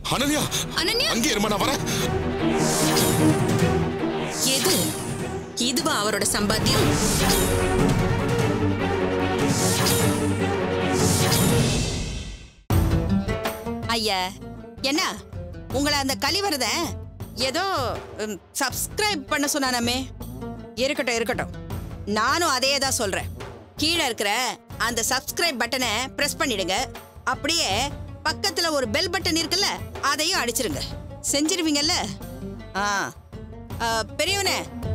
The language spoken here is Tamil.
அனன்யா அனன்யா அங்கே இருமா நான் வரேன் எது இதுவா அவரோட சம்பாத்தியம் ஐயா என்ன உங்களை அந்த கலிவரத ஏதோ சப்ஸ்கிரைப் பண்ண சொன்னானாமே இருக்கட்டும் இருக்கட்டும் நானும் அதே தான் சொல்றேன் கீழே இருக்கிற அந்த சப்ஸ்கிரைப் பட்டனை பிரஸ் பண்ணிடுங்க அப்படியே பக்கத்துல ஒரு பெல் பட்டன் இருக்குல்ல அதையும் அடிச்சிருங்க செஞ்சிருவீங்கல்ல ஆ ஆ, பெரியவனே